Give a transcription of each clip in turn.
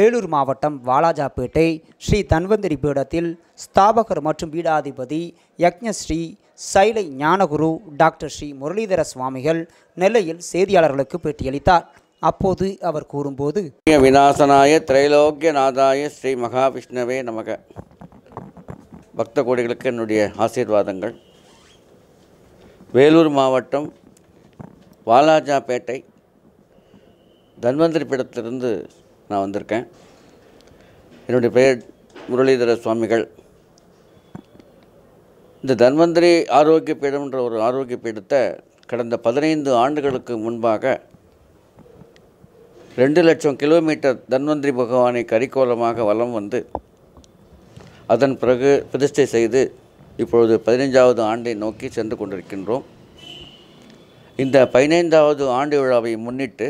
வேலூர் மாவட்டம் வாலாஜாப்பேட்டை ஸ்ரீ தன்வந்திரி பீடத்தில் ஸ்தாபகர் மற்றும் பீடாதிபதி யக்ஞஸ்ரீ சைலை ஞானகுரு டாக்டர் ஸ்ரீ முரளிதர சுவாமிகள் நெல்லையில் செய்தியாளர்களுக்கு பேட்டியளித்தார் அப்போது அவர் கூறும்போது விநாசனாய திரைலோக்கியநாதாய ஸ்ரீ மகாவிஷ்ணவே நமக பக்த கோடிகளுக்கு என்னுடைய ஆசீர்வாதங்கள் வேலூர் மாவட்டம் வாலாஜாப்பேட்டை தன்வந்திரி பீடத்திலிருந்து நான் வந்திருக்கேன் என்னுடைய பெயர் முரளிதர சுவாமிகள் இந்த தன்வந்திரி ஆரோக்கிய பீடம்ன்ற ஒரு ஆரோக்கிய பீடத்தை கடந்த பதினைந்து ஆண்டுகளுக்கு முன்பாக ரெண்டு லட்சம் கிலோமீட்டர் தன்வந்திரி பகவானை கரிக்கோலமாக வலம் வந்து அதன் பிறகு பிரதிஷ்டை செய்து இப்பொழுது பதினைஞ்சாவது ஆண்டை நோக்கி சென்று கொண்டிருக்கின்றோம் இந்த பதினைந்தாவது ஆண்டு விழாவை முன்னிட்டு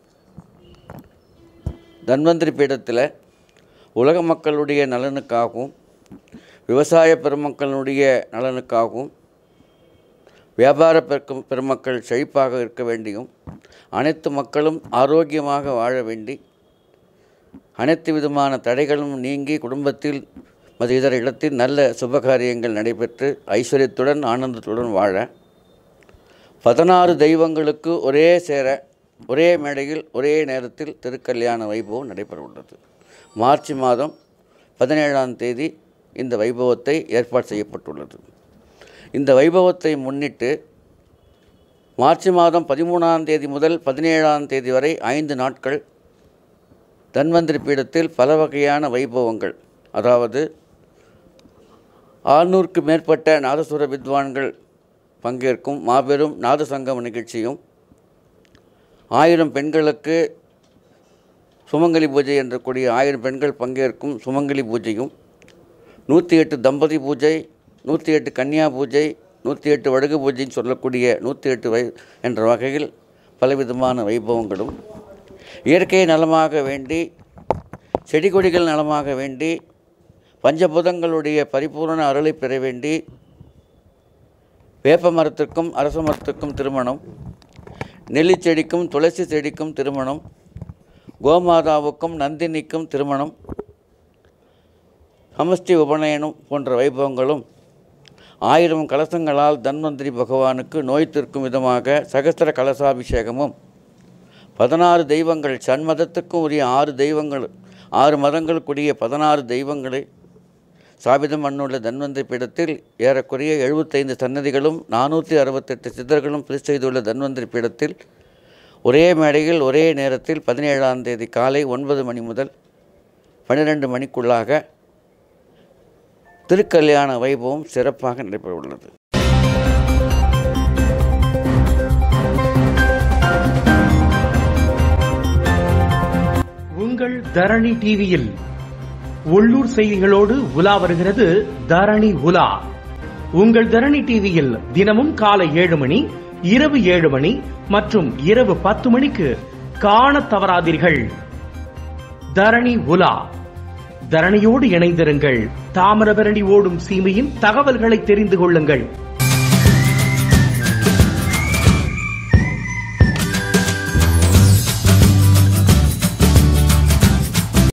தன்வந்திரி பீடத்தில் உலக மக்களுடைய நலனுக்காகவும் விவசாய பெருமக்களுடைய நலனுக்காகவும் வியாபார பெருக்கும் பெருமக்கள் செழிப்பாக இருக்க வேண்டியும் அனைத்து மக்களும் ஆரோக்கியமாக வாழ வேண்டி அனைத்து விதமான தடைகளும் நீங்கி குடும்பத்தில் மது இதர இடத்தில் நல்ல சுபகாரியங்கள் நடைபெற்று ஐஸ்வர்யத்துடன் ஆனந்தத்துடன் வாழ பதினாறு தெய்வங்களுக்கு ஒரே சேர ஒரே மேடையில் ஒரே நேரத்தில் திருக்கல்யாண வைபவம் நடைபெற உள்ளது மார்ச் மாதம் பதினேழாம் தேதி இந்த வைபவத்தை ஏற்பாடு செய்யப்பட்டுள்ளது இந்த வைபவத்தை முன்னிட்டு மார்ச் மாதம் பதிமூணாம் தேதி முதல் பதினேழாம் தேதி வரை ஐந்து நாட்கள் தன்வந்திரி பீடத்தில் பல வகையான வைபவங்கள் அதாவது ஆறுநூறுக்கு மேற்பட்ட நாதசுர வித்வான்கள் பங்கேற்கும் மாபெரும் நாத சங்கம நிகழ்ச்சியும் ஆயிரம் பெண்களுக்கு சுமங்கலி பூஜை என்ற கூடிய ஆயிரம் பெண்கள் பங்கேற்கும் சுமங்கலி பூஜையும் நூற்றி எட்டு தம்பதி பூஜை நூற்றி எட்டு கன்னியா பூஜை நூற்றி எட்டு வடுகு பூஜைன்னு சொல்லக்கூடிய நூற்றி எட்டு வை என்ற வகையில் பலவிதமான வைபவங்களும் இயற்கை நலமாக வேண்டி செடி கொடிகள் நலமாக வேண்டி பஞ்சபூதங்களுடைய பரிபூரண அருளை பெற வேண்டி வேப்ப மரத்திற்கும் அரச மரத்திற்கும் திருமணம் நெல்லி செடிக்கும் துளசி செடிக்கும் திருமணம் கோமாதாவுக்கும் நந்தினிக்கும் திருமணம் சமஷ்டி உபநயனம் போன்ற வைபவங்களும் ஆயிரம் கலசங்களால் தன்வந்திரி பகவானுக்கு நோய் தீர்க்கும் விதமாக சகஸ்திர கலசாபிஷேகமும் பதினாறு தெய்வங்கள் சண்மதத்துக்கும் உரிய ஆறு தெய்வங்கள் ஆறு மதங்களுக்குரிய பதினாறு தெய்வங்களை சாபிதம் மண்ணுள்ள தன்வந்திரி பீடத்தில் ஏறக்குறைய எழுபத்தைந்து சன்னதிகளும் நானூற்றி அறுபத்தெட்டு சித்தர்களும் பிரித்து செய்துள்ள தன்வந்திரி பீடத்தில் ஒரே மேடையில் ஒரே நேரத்தில் பதினேழாம் தேதி காலை ஒன்பது மணி முதல் பன்னிரெண்டு மணிக்குள்ளாக திருக்கல்யாண வைபவம் சிறப்பாக நடைபெற உள்ளது உங்கள் தரணி டிவியில் உள்ளூர் செய்திகளோடு உலா வருகிறது தரணி உலா உங்கள் தரணி டிவியில் தினமும் காலை ஏழு மணி இரவு ஏழு மணி மற்றும் இரவு பத்து மணிக்கு காணத் தவறாதீர்கள் தரணி உலா தரணியோடு இணைந்திருங்கள் தாமிரபரணி ஓடும் சீமையின் தகவல்களை தெரிந்து கொள்ளுங்கள்